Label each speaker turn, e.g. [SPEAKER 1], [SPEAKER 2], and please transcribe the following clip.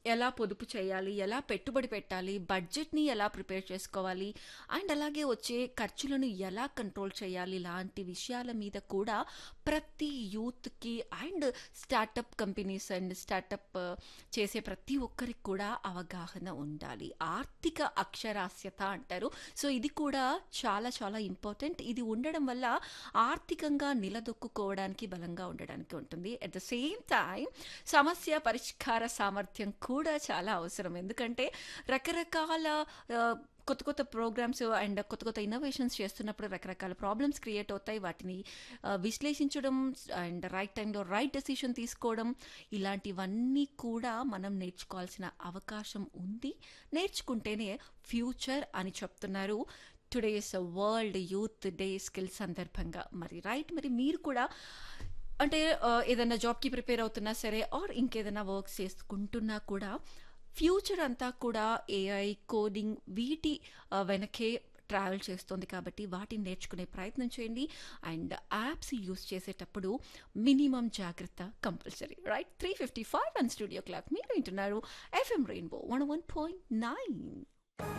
[SPEAKER 1] ఎలా పొదుపు చేయాలి ఎలా పెట్టుబడి పెట్టాలి బడ్జెట్ని ఎలా ప్రిపేర్ చేసుకోవాలి అండ్ అలాగే వచ్చే ఖర్చులను ఎలా కంట్రోల్ చేయాలి లాంటి విషయాల మీద కూడా ప్రతి యూత్కి and startup companies and startup చేసే ప్రతి ఒక్కరికి కూడా అవగాహన ఉండాలి ఆర్థిక అక్షరాస్యత అంటారు సో ఇది కూడా చాలా చాలా ఇంపార్టెంట్ ఇది ఉండడం వల్ల ఆర్థికంగా నిలదొక్కుకోవడానికి బలంగా ఉండడానికి ఉంటుంది అట్ ద సేమ్ టైం సమస్య పరిష్కార సామర్థ్యం కూడా చాలా అవసరం ఎందుకంటే రకరకాల ఆ, కొత్త కొత్త ప్రోగ్రామ్స్ అండ్ కొత్త కొత్త ఇన్నోవేషన్స్ చేస్తున్నప్పుడు రకరకాల ప్రాబ్లమ్స్ క్రియేట్ అవుతాయి వాటిని ఆ, విశ్లేషించడం అండ్ రైట్ టైంలో రైట్ డెసిషన్ తీసుకోవడం ఇలాంటివన్నీ కూడా మనం నేర్చుకోవాల్సిన అవకాశం ఉంది నేర్చుకుంటేనే ఫ్యూచర్ అని చెప్తున్నారు today's world youth day skill సందర్భంగా మరి రైట్ మరి మీరు కూడా అంటే ఆ, ఏదైనా జాబ్కి ప్రిపేర్ అవుతున్నా సరే ఆర్ ఇంకేదైనా వర్క్స్ చేసుకుంటున్నా కూడా ఫ్యూచర్ అంతా కూడా ఏఐ కోడింగ్ వీటి ఆ, వెనకే ట్రావెల్ చేస్తుంది కాబట్టి వాటిని నేర్చుకునే ప్రయత్నం చేయండి అండ్ యాప్స్ యూస్ చేసేటప్పుడు మినిమం జాగ్రత్త compulsory right three fifty five and studio clock మీరు వింటున్నారు FM rainbow one one point nine